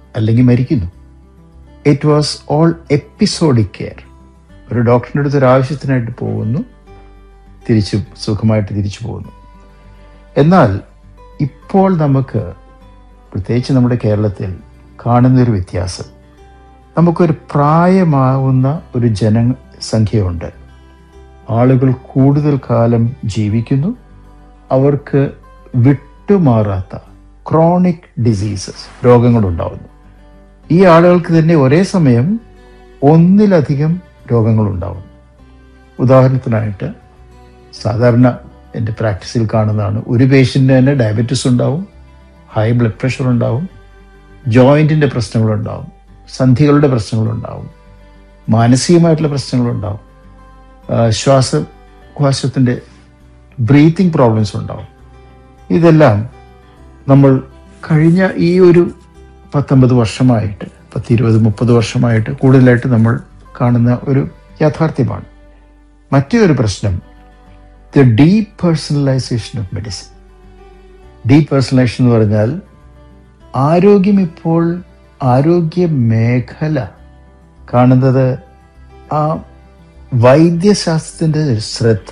അല്ലെങ്കിൽ മരിക്കുന്നു it was all episodic care ഒരു ഡോക്ടറിൻ്റെ അടുത്ത് ഒരു ആവശ്യത്തിനായിട്ട് പോകുന്നു തിരിച്ചു സുഖമായിട്ട് തിരിച്ചു പോകുന്നു എന്നാൽ ഇപ്പോൾ നമുക്ക് പ്രത്യേകിച്ച് നമ്മുടെ കേരളത്തിൽ കാണുന്നൊരു വ്യത്യാസം നമുക്കൊരു പ്രായമാവുന്ന ഒരു ജനസംഖ്യയുണ്ട് ആളുകൾ കൂടുതൽ കാലം ജീവിക്കുന്നു അവർക്ക് വിട്ടുമാറാത്ത ക്രോണിക് ഡിസീസസ് രോഗങ്ങളുണ്ടാവുന്നു ഈ ആളുകൾക്ക് തന്നെ ഒരേ സമയം ഒന്നിലധികം രോഗങ്ങളുണ്ടാവുന്നു ഉദാഹരണത്തിനായിട്ട് സാധാരണ എൻ്റെ പ്രാക്ടീസിൽ കാണുന്നതാണ് ഒരു പേഷ്യൻ്റ് തന്നെ ഡയബറ്റിസ് ഉണ്ടാവും ഹൈ ബ്ലഡ് പ്രഷർ ഉണ്ടാവും ജോയിൻറ്റിൻ്റെ പ്രശ്നങ്ങളുണ്ടാവും സന്ധികളുടെ പ്രശ്നങ്ങളുണ്ടാവും മാനസികമായിട്ടുള്ള പ്രശ്നങ്ങളുണ്ടാവും ശ്വാസകോശത്തിൻ്റെ ബ്രീത്തിങ് പ്രോബ്ലംസ് ഉണ്ടാവും ഇതെല്ലാം നമ്മൾ കഴിഞ്ഞ ഈ ഒരു പത്തൊമ്പത് വർഷമായിട്ട് പത്തിരുപത് മുപ്പത് വർഷമായിട്ട് കൂടുതലായിട്ട് നമ്മൾ കാണുന്ന ഒരു യാഥാർത്ഥ്യമാണ് മറ്റൊരു പ്രശ്നം the deep personalisation of medicine deep personalisation എന്ന് പറഞ്ഞാൽ ആരോഗ്യം ഇപ്പോൾ ആരോഗ്യ മേഖല കാണുന്നത് ആ വൈദ്യശാസ്ത്രത്തിൻ്റെ ശ്രദ്ധ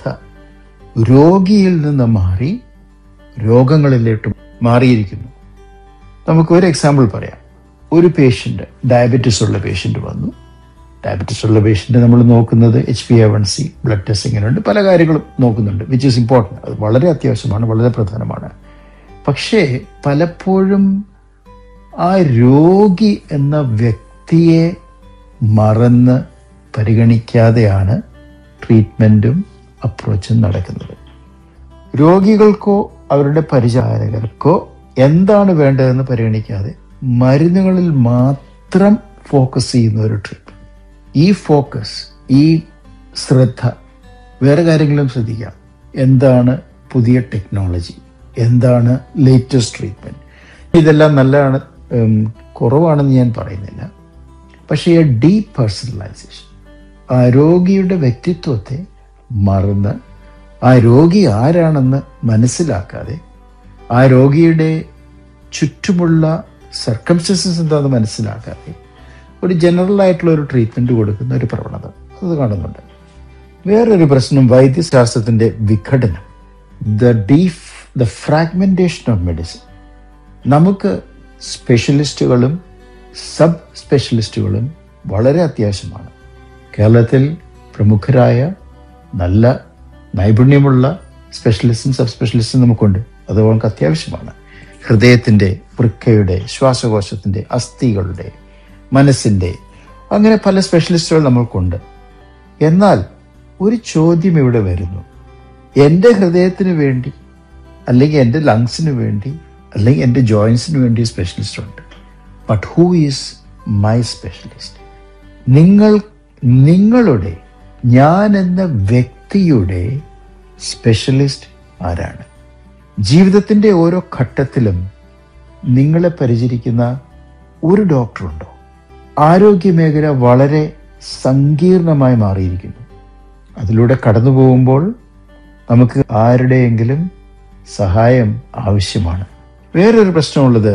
രോഗിയിൽ നിന്ന് മാറി രോഗങ്ങളിലേക്ക് മാറിയിരിക്കുന്നു നമുക്ക് ഒരു എക്സാമ്പിൾ പറയാം ഒരു പേഷ്യൻ്റ് ഡയബറ്റിസ് ഉള്ള പേഷ്യൻ്റ് വന്നു ഡയബറ്റിസ് ഉള്ള പേഷ്യൻ്റ് നമ്മൾ നോക്കുന്നത് H P A one C blood ടെസ്റ്റിങ്ങിനുണ്ട് പല കാര്യങ്ങളും നോക്കുന്നുണ്ട് വിച്ച് ഈസ് ഇമ്പോർട്ടൻറ്റ് അത് വളരെ അത്യാവശ്യമാണ് വളരെ പ്രധാനമാണ് പക്ഷേ പലപ്പോഴും ആ രോഗി എന്ന വ്യക്തിയെ മറന്ന് പരിഗണിക്കാതെയാണ് ട്രീറ്റ്മെൻറ്റും അപ്രോച്ചും നടക്കുന്നത് രോഗികൾക്കോ അവരുടെ പരിചാരകർക്കോ എന്താണ് വേണ്ടതെന്ന് പരിഗണിക്കാതെ മരുന്നുകളിൽ മാത്രം ഫോക്കസ് ചെയ്യുന്ന ഒരു ട്രിപ്പ് ഈ ഫോക്കസ് ഈ ശ്രദ്ധ വേറെ കാര്യങ്ങളും ശ്രദ്ധിക്കാം എന്താണ് പുതിയ ടെക്നോളജി എന്താണ് ലേറ്റസ്റ്റ് ട്രീറ്റ്മെൻറ്റ് ഇതെല്ലാം നല്ലതാണ് കുറവാണെന്ന് ഞാൻ പറയുന്നില്ല പക്ഷേ ഈ ഡീപ് പേഴ്സണലൈസേഷൻ ആ രോഗിയുടെ വ്യക്തിത്വത്തെ മറന്ന് ആ രോഗി ആരാണെന്ന് മനസ്സിലാക്കാതെ ആ രോഗിയുടെ ചുറ്റുമുള്ള സർക്കംസ്റ്റൻസസ് എന്താണെന്ന് മനസ്സിലാക്കാതെ ഒരു ജനറൽ ആയിട്ടുള്ള ഒരു ട്രീറ്റ്മെന്റ് കൊടുക്കുന്ന ഒരു പ്രവണത അത് കാണുന്നുണ്ട് വേറൊരു പ്രശ്നം വൈദ്യശാസ്ത്രത്തിന്റെ വിഘടനം the deaf the fragmentation of medicine നമുക്ക് സ്പെഷ്യലിസ്റ്റുകളും സബ് സ്പെഷ്യലിസ്റ്റുകളും വളരെ അത്യാവശ്യമാണ് കേരളത്തിൽ പ്രമുഖരായ നല്ല നൈപുണ്യമുള്ള സ്പെഷ്യലിസ്റ്റും സബ് സ്പെഷ്യലിസ്റ്റും നമുക്കുണ്ട് അത് നമുക്ക് അത്യാവശ്യമാണ് ഹൃദയത്തിൻ്റെ വൃക്കയുടെ ശ്വാസകോശത്തിൻ്റെ അസ്ഥികളുടെ മനസ്സിൻ്റെ അങ്ങനെ പല സ്പെഷ്യലിസ്റ്റുകൾ നമ്മൾക്കുണ്ട് എന്നാൽ ഒരു ചോദ്യം ഇവിടെ വരുന്നു എൻ്റെ ഹൃദയത്തിന് വേണ്ടി അല്ലെങ്കിൽ എൻ്റെ ലങ്സിന് വേണ്ടി അല്ലെങ്കിൽ എൻ്റെ ജോയിൻസിന് വേണ്ടി സ്പെഷ്യലിസ്റ്റ് ഉണ്ട് but who is my specialist നിങ്ങൾ നിങ്ങളുടെ ഞാൻ എന്ന വ്യക്തിയുടെ സ്പെഷ്യലിസ്റ്റ് ആരാണ് ജീവിതത്തിൻ്റെ ഓരോ ഘട്ടത്തിലും നിങ്ങളെ പരിചരിക്കുന്ന ഒരു ഡോക്ടറുണ്ടോ ആരോഗ്യ മേഖല വളരെ സങ്കീർണമായി മാറിയിരിക്കുന്നു അതിലൂടെ കടന്നു പോകുമ്പോൾ നമുക്ക് ആരുടെയെങ്കിലും സഹായം ആവശ്യമാണ് വേറൊരു പ്രശ്നമുള്ളത്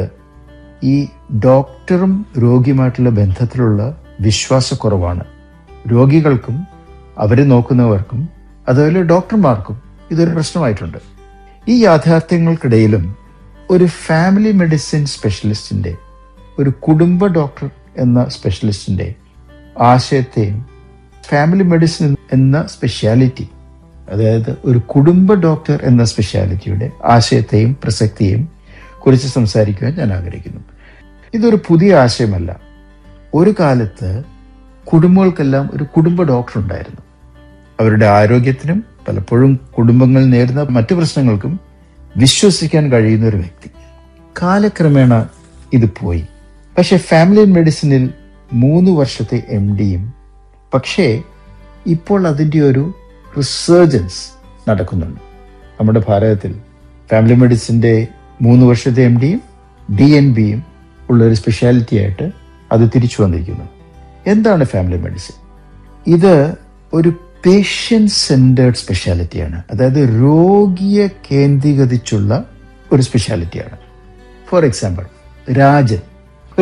ഈ ഡോക്ടറും രോഗിയുമായിട്ടുള്ള ബന്ധത്തിലുള്ള വിശ്വാസക്കുറവാണ് രോഗികൾക്കും അവരെ നോക്കുന്നവർക്കും അതുപോലെ ഡോക്ടർമാർക്കും ഇതൊരു പ്രശ്നമായിട്ടുണ്ട് ഈ യാഥാർത്ഥ്യങ്ങൾക്കിടയിലും ഒരു ഫാമിലി മെഡിസിൻ സ്പെഷ്യലിസ്റ്റിന്റെ ഒരു കുടുംബ ഡോക്ടർ എന്ന സ്പെഷ്യലിസ്റ്റിന്റെ ആശയത്തെയും ഫാമിലി മെഡിസിൻ എന്ന സ്പെഷ്യാലിറ്റി അതായത് ഒരു കുടുംബ ഡോക്ടർ എന്ന സ്പെഷ്യാലിറ്റിയുടെ ആശയത്തെയും പ്രസക്തിയെയും കുറിച്ച് സംസാരിക്കുവാൻ ഞാൻ ആഗ്രഹിക്കുന്നു ഇതൊരു പുതിയ ആശയമല്ല ഒരു കാലത്ത് കുടുംബങ്ങൾക്കെല്ലാം ഒരു കുടുംബ ഡോക്ടർ ഉണ്ടായിരുന്നു അവരുടെ ആരോഗ്യത്തിനും പലപ്പോഴും കുടുംബങ്ങൾ നേരിടുന്ന മറ്റു പ്രശ്നങ്ങൾക്കും വിശ്വസിക്കാൻ കഴിയുന്ന ഒരു വ്യക്തി കാലക്രമേണ ഇത് പോയി പക്ഷെ ഫാമിലി മെഡിസിനിൽ മൂന്ന് വർഷത്തെ എം ഡിയും പക്ഷേ ഇപ്പോൾ അതിൻ്റെ ഒരു റിസർജൻസ് നടക്കുന്നുണ്ട് നമ്മുടെ ഭാരതത്തിൽ ഫാമിലി മെഡിസിൻ്റെ മൂന്ന് വർഷത്തെ എം ഡിയും ഡി എൻ ബിയും ഉള്ള ഒരു സ്പെഷ്യാലിറ്റി ആയിട്ട് അത് തിരിച്ചു വന്നിരിക്കുന്നു എന്താണ് ഫാമിലി മെഡിസിൻ ഇത് ഒരു പേഷ്യൻ്റ് സെൻറ്റേർഡ് സ്പെഷ്യാലിറ്റിയാണ് അതായത് രോഗിയെ കേന്ദ്രീകരിച്ചുള്ള ഒരു സ്പെഷ്യാലിറ്റിയാണ് ഫോർ എക്സാമ്പിൾ രാജൻ